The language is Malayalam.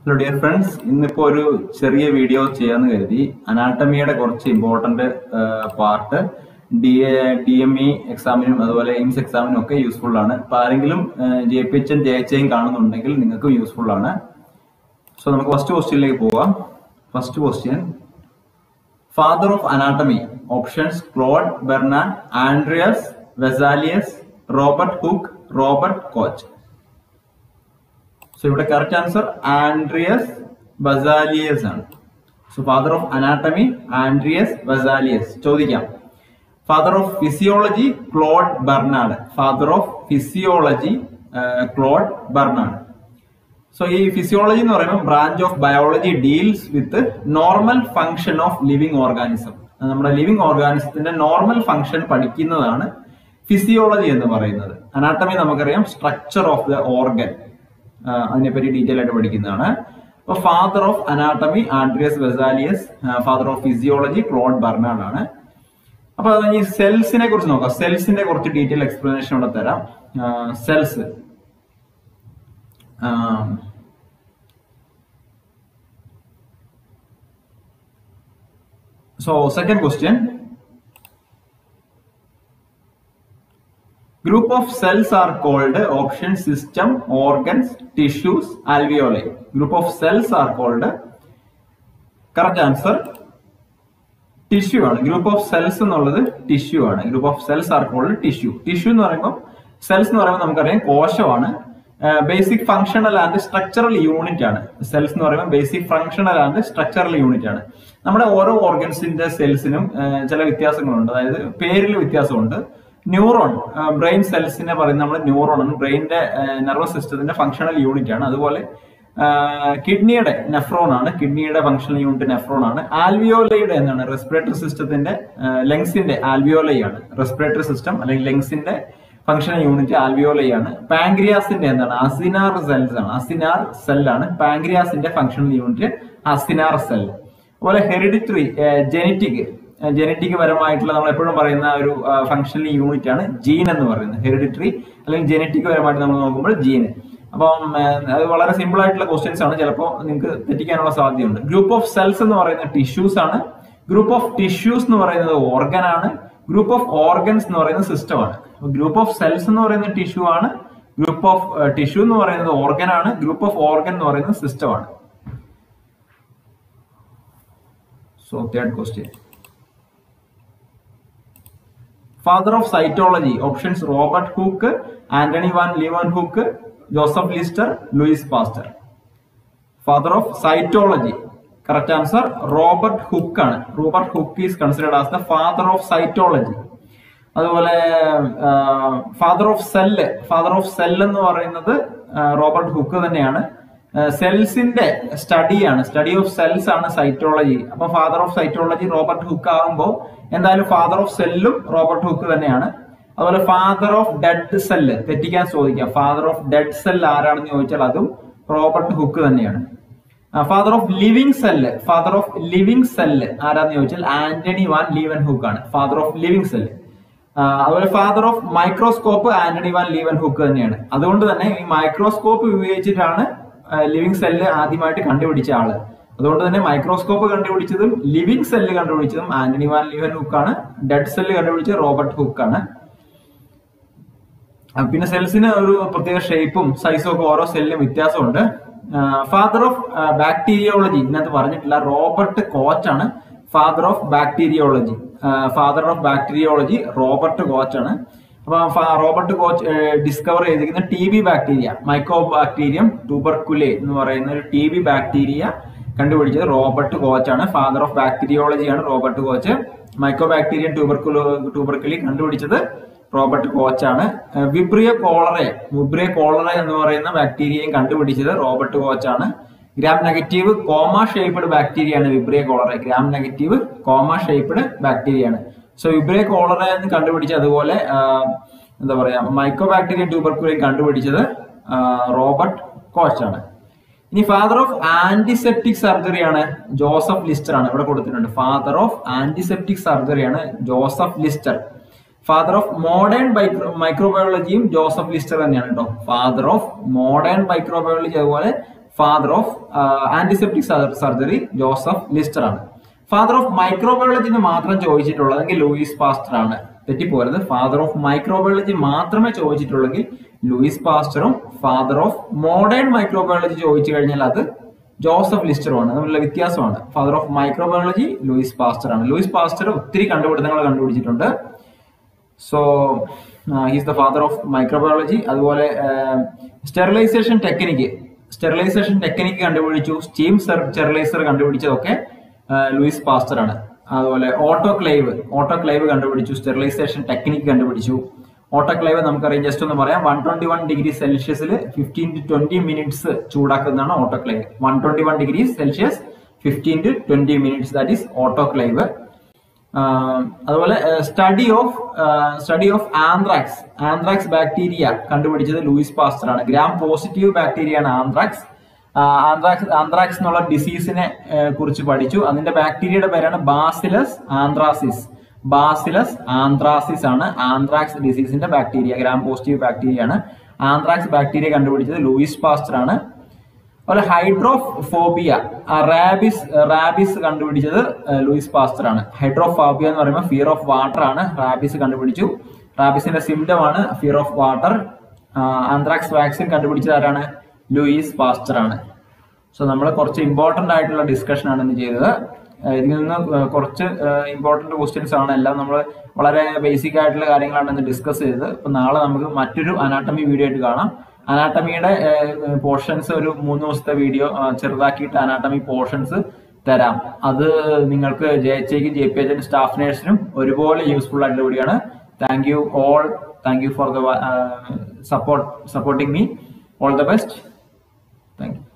ഹലോ ഡിയർ ഫ്രണ്ട്സ് ഇന്നിപ്പോ ഒരു ചെറിയ വീഡിയോ ചെയ്യാന്ന് കരുതി അനാട്ടമിയുടെ കുറച്ച് important part D D M E എക്സാമിനും അതുപോലെ എയിംസ് എക്സാമിനും ഒക്കെ യൂസ്ഫുൾ ആണ് അപ്പൊ ആരെങ്കിലും J P H J H ഐയും കാണുന്നുണ്ടെങ്കിൽ നിങ്ങൾക്കും യൂസ്ഫുൾ ആണ് സോ നമുക്ക് ഫസ്റ്റ് ക്വസ്റ്റ്യനിലേക്ക് പോവാം first question father of anatomy options Claude Bernard Andreas Vesalius Robert Hooke Robert Koch so ഇവിടെ കറക്റ്റ് ആൻസർ ആൻഡ്രിയസ് ബസാലിയസ് ആണ് so father of anatomy Andreas Vesalius ചോദിക്കാം father of physiology Claude Bernard father of physiology Claude Bernard so ഈ ഫിസിയോളജി എന്ന് പറയുമ്പോൾ branch of biology deals with normal function of living organism നമ്മുടെ ലിവിങ് ഓർഗാനിസത്തിന്റെ നോർമൽ ഫംഗ്ഷൻ പഠിക്കുന്നതാണ് ഫിസിയോളജി എന്ന് പറയുന്നത് അനാട്ടമി നമുക്കറിയാം സ്ട്രക്ചർ ഓഫ് ദ ഓർഗൻ അതിനെപ്പറ്റി ഡീറ്റെയിൽ ആയിട്ട് പഠിക്കുന്നതാണ് അപ്പൊ father of anatomy Andreas Vesalius father of physiology Claude Bernard ആണ് അപ്പൊ ഈ സെൽസിനെ കുറിച്ച് നോക്കാം സെൽസിന്റെ കുറച്ച് ഡീറ്റെയിൽ എക്സ്പ്ലനേഷൻ ഇവിടെ തരാം cells so second question Group of cells are called option system, organs, tissues, alveoli. Group of cells are called correct answer tissue ആണ് ഗ്രൂപ്പ് ഓഫ് സെൽസ് എന്നുള്ളത് ടിഷ്യൂ ആണ് group of cells are called tissue tissue എന്ന് പറയുമ്പോൾ സെൽസ് എന്ന് പറയുമ്പോൾ നമുക്കറിയാം കോശമാണ് basic functional and structural unit ആണ് സെൽസ് എന്ന് പറയുമ്പോൾ basic functional and structural unit ആണ് നമ്മുടെ ഓരോ ഓർഗൻസിന്റെ സെൽസിനും ചില വ്യത്യാസങ്ങളുണ്ട് അതായത് പേരിൽ വ്യത്യാസമുണ്ട് ന്യൂറോൺ ബ്രെയിൻ സെൽസിനെ പറയുന്നത് നമ്മൾ ന്യൂറോൺ ആണ് ബ്രെയിനിന്റെ നെർവസ് സിസ്റ്റത്തിന്റെ ഫങ്ഷണൽ യൂണിറ്റ് ആണ് അതുപോലെ കിഡ്നിയുടെ നെഫ്രോൺ ആണ് കിഡ്നിയുടെ ഫങ്ഷണൽ യൂണിറ്റ് നെഫ്രോൺ ആണ് ആൽവിയോലയുടെ എന്താണ് റെസ്പിറേറ്ററി സിസ്റ്റത്തിന്റെ ലങ്സിന്റെ ആൽവിയോലയാണ് റെസ്പിറേറ്ററി സിസ്റ്റം അല്ലെങ്കിൽ ലങ്സിന്റെ ഫങ്ഷണൽ യൂണിറ്റ് ആൽവിയോലയാണ് പാങ്ക്രിയാസിന്റെ എന്താണ് അസിനാർ സെൽസ് ആണ് അസിനാർ സെല്ലാണ് പാങ്ക്രിയാസിന്റെ ഫങ്ഷണൽ യൂണിറ്റ് അസിനാർ സെൽ അതുപോലെ ഹെറിഡിറ്ററി ജെനറ്റിക് ജനറ്റിക് പരമായിട്ടുള്ള നമ്മൾ എപ്പോഴും പറയുന്ന ഒരു ഫങ്ഷണൽ യൂണിറ്റ് ആണ് ജീൻ എന്ന് പറയുന്നത് ഹെറിഡിറ്ററി അല്ലെങ്കിൽ ജനറ്റിക് പരമായിട്ട് നമ്മൾ നോക്കുമ്പോൾ ജീൻ അപ്പം അത് വളരെ സിമ്പിൾ ആയിട്ടുള്ള ക്വസ്റ്റ്യൻസ് ആണ് ചിലപ്പോൾ നിങ്ങൾക്ക് തെറ്റിക്കാനുള്ള സാധ്യതയുണ്ട് ഗ്രൂപ്പ് ഓഫ് സെൽസ് എന്ന് പറയുന്നത് ടിഷ്യൂസ് ആണ് ഗ്രൂപ്പ് ഓഫ് ടിഷ്യൂസ് എന്ന് പറയുന്നത് ഓർഗൻ ആണ് ഗ്രൂപ്പ് ഓഫ് ഓർഗൻസ് എന്ന് പറയുന്നത് സിസ്റ്റം ആണ് ഗ്രൂപ്പ് ഓഫ് സെൽസ് എന്ന് പറയുന്നത് ടിഷ്യൂ ആണ് ഗ്രൂപ്പ് ഓഫ് ടിഷ്യൂ എന്ന് പറയുന്നത് ഓർഗൻ ആണ് ഗ്രൂപ്പ് ഓഫ് ഓർഗൻ എന്ന് പറയുന്നത് സിസ്റ്റം ആണ് so third question father of cytology options Robert Hooke Antony van Leeuwenhoek Joseph Lister Louis Pasteur father of cytology correct answer Robert Hooke ആണ് Robert Hooke is considered as the father of cytology അതുപോലെ father of cell father of cell എന്ന് പറയുന്നത് റോബർട്ട് ഹുക്ക് തന്നെയാണ് സെൽസിന്റെ സ്റ്റഡിയാണ് സ്റ്റഡി ഓഫ് സെൽസ് ആണ് സൈറ്റോളജി അപ്പൊ father of cytology Robert Hooke ആകുമ്പോൾ എന്തായാലും ഫാദർ ഓഫ് സെല്ലും റോബർട്ട് ഹുക്ക് തന്നെയാണ് അതുപോലെ ഫാദർ ഓഫ് ഡെഡ് സെല്ല് തെറ്റിക്കാൻ ചോദിക്കാം ഫാദർ ഓഫ് ഡെഡ് സെൽ ആരാണെന്ന് ചോദിച്ചാൽ അതും റോബർട്ട് ഹുക്ക് തന്നെയാണ് father of living cell father of living cell ആരാന്ന് ചോദിച്ചാൽ ആന്റണി വാൻ ലീവൻ ഹുക്ക് ആണ് ഫാദർ ഓഫ് ലിവിങ് സെല്ല് അതുപോലെ father of microscope Antony van Leeuwenhoek തന്നെയാണ് അതുകൊണ്ട് തന്നെ ഈ മൈക്രോസ്കോപ്പ് ഉപയോഗിച്ചിട്ടാണ് ലിവിങ് സെല്ല് ആദ്യമായിട്ട് കണ്ടുപിടിച്ച ആള് അതുകൊണ്ട് തന്നെ മൈക്രോസ്കോപ്പ് കണ്ടുപിടിച്ചതും ലിവിങ് സെല്ല് കണ്ടുപിടിച്ചതും ആന്റണി വാൻ ലീവൻ ഹുക്കാണ് ഡെഡ് സെല്ല് കണ്ടുപിടിച്ചത് റോബർട്ട് ഹുക്കാണ് പിന്നെ സെൽസിന് ഒരു പ്രത്യേക ഷേപ്പും സൈസും ഒക്കെ ഓരോ സെല്ലിനും വ്യത്യാസമുണ്ട് ഫാദർ ഓഫ് ബാക്ടീരിയോളജി ഇതിനകത്ത് പറഞ്ഞിട്ടില്ല റോബർട്ട് കോച്ച് ആണ് father of bacteriology father of bacteriology Robert Koch ആണ് അപ്പൊ റോബർട്ട് കോച്ച് ഡിസ്കവർ ചെയ്തിരിക്കുന്ന T B bacteria mycobacterium tubercule എന്ന് പറയുന്ന ഒരു ടി ബി ബാക്ടീരിയ കണ്ടുപിടിച്ചത് റോബർട്ട് കോച്ച് ആണ് ഫാദർ ഓഫ് ബാക്ടീരിയോളജി ആണ് Robert Koch mycobacterium tuberculo tuberculi കണ്ടുപിടിച്ചത് റോബർട്ട് കോച്ച് ആണ് വിബ്രിയ കോളറെ വിബ്രിയ കോളറെ എന്ന് പറയുന്ന ബാക്ടീരിയയും കണ്ടുപിടിച്ചത് റോബർട്ട് കോച്ച് ആണ് gram negative comma shaped bacteria ആണ് Vibrio cholerae gram negative comma shaped bacteria ആണ് സോ വിബ്രിയ കോളറെ എന്ന് കണ്ടുപിടിച്ച അതുപോലെ എന്താ പറയാ മൈക്രോ ബാക്ടീരിയ ട്യൂബർക്കുലയും കണ്ടുപിടിച്ചത് റോബർട്ട് കോച്ച് ആണ് ഇനി ഫാദർ ഓഫ് ആന്റിസെപ്റ്റിക് സർജറി ആണ് ജോസഫ് ലിസ്റ്റർ ആണ് ഇവിടെ കൊടുത്തിട്ടുണ്ട് ഫാദർ ഓഫ് ആന്റിസെപ്റ്റിക് സർജറി ആണ് Joseph Lister father of modern മൈക്രോബയോളജിയും ജോസഫ് ലിസ്റ്റർ തന്നെയാണ് കേട്ടോ ഫാദർ ഓഫ് മോഡേൺ മൈക്രോബയോളജി അതുപോലെ father of antiseptic surgery Joseph Lister ആണ് ഫാദർ ഓഫ് മൈക്രോബയോളജിന് മാത്രം ചോദിച്ചിട്ടുള്ളതെങ്കിൽ ലൂയിസ് പാസ്റ്റർ ആണ് തെറ്റിപ്പോരുത് ഫാദർ ഓഫ് മൈക്രോബയോളജി മാത്രമേ ചോദിച്ചിട്ടുള്ളെങ്കിൽ ലൂയിസ് പാസ്റ്ററും ഫാദർ ഓഫ് മോഡേൺ മൈക്രോബയോളജി ചോദിച്ചു കഴിഞ്ഞാൽ അത് ജോസഫ് ലിസ്റ്ററുമാണ് തമ്മിലുള്ള വ്യത്യാസമാണ് father of microbiology Louis Pasteur ആണ് ലൂയിസ് പാസ്റ്റർ ഒത്തിരി കണ്ടുപിടുത്തങ്ങൾ കണ്ടുപിടിച്ചിട്ടുണ്ട് so he's the father of microbiology അതുപോലെ സ്റ്റെറിലൈസേഷൻ ടെക്നിക്ക് സ്റ്റെറിലൈസേഷൻ ടെക്നിക്ക് കണ്ടുപിടിച്ചു സ്റ്റീം സ്റ്റെറിലൈസർ കണ്ടുപിടിച്ചതൊക്കെ ലൂയിസ് പാസ്റ്റർ ആണ് അതുപോലെ ഓട്ടോക്ലേവ് ഓട്ടോക്ലേവ് കണ്ടുപിടിച്ചു സ്റ്റെറിലൈസേഷൻ ടെക്നിക്ക് കണ്ടുപിടിച്ചു ഓട്ടോക്ലേവ് നമുക്കറിയാം ജസ്റ്റ് ഒന്ന് പറയാം വൺ ട്വന്റി വൺ ഡിഗ്രി സെൽഷ്യസിൽ ഫിഫ്റ്റീൻ ടു ട്വന്റി മിനിറ്റ്സ് ചൂടാക്കുന്നതാണ് autoclave one twenty one degree Celsius fifteen to twenty minutes that is autoclave അതുപോലെ study of study of anthrax anthrax bacteria കണ്ടുപിടിച്ചത് ലൂയിസ് പാസ്റ്റർ ആണ് ഗ്രാം പോസിറ്റീവ് ബാക്ടീരിയ ആണ് ആന്ത്രാക്സ് ആന്ത്രാക്സ് ആന്ത്രാക്സ് എന്നുള്ള ഡിസീസിനെ കുറിച്ച് പഠിച്ചു അതിന്റെ ബാക്ടീരിയയുടെ പേരാണ് ബാസിലസ് ആന്ത്രാസിസ് ബാസിലസ് ആന്ത്രാസിസ് ആണ് ആന്ത്രാക്സ് ഡിസീസിന്റെ ബാക്ടീരിയ ഗ്രാം പോസിറ്റീവ് ബാക്ടീരിയ ആണ് ആന്ത്രാക്സ് ബാക്ടീരിയ കണ്ടുപിടിച്ചത് ലൂയിസ് പാസ്റ്റർ ആണ് അതുപോലെ ഹൈഡ്രോഫോബിയ റാബിസ് റാബിസ് കണ്ടുപിടിച്ചത് ലൂയിസ് പാസ്റ്റർ ആണ് ഹൈഡ്രോഫോബിയ എന്ന് പറയുമ്പോൾ ഫിയർ ഓഫ് വാട്ടർ ആണ് റാബിസ് കണ്ടുപിടിച്ചു റാബിസിന്റെ സിംറ്റം ആണ് fear of water anthrax vaccine കണ്ടുപിടിച്ചത് ആരാണ് ലൂയിസ് പാസ്റ്റർ ആണ് സോ നമ്മൾ കുറച്ച് ഇമ്പോർട്ടന്റ് ആയിട്ടുള്ള ഡിസ്കഷൻ ആണ് ഇന്ന് ചെയ്തത് ഇതിൽ നിന്ന് കുറച്ച് ഇമ്പോർട്ടന്റ് ക്വസ്റ്റ്യൻസ് ആണ് എല്ലാം നമ്മൾ വളരെ ബേസിക് ആയിട്ടുള്ള കാര്യങ്ങളാണ് ഇന്ന് ഡിസ്കസ് ചെയ്തത് അപ്പൊ നാളെ നമുക്ക് മറ്റൊരു അനാട്ടമി വീഡിയോ ആയിട്ട് കാണാം അനാട്ടമിയുടെ പോർഷൻസ് ഒരു മൂന്ന് ദിവസത്തെ വീഡിയോ ചെറുതാക്കിയിട്ട് അനാട്ടമി പോർഷൻസ് തരാം അത് നിങ്ങൾക്ക് ജെ എച്ച് ഐക്കും ജെ പി എച്ച് സ്റ്റാഫ് നേഴ്സിനും ഒരുപോലെ യൂസ്ഫുൾ ആയിട്ടുള്ള വീഡിയോ ആണ് thank you all thank you for the support supporting me all the best thank U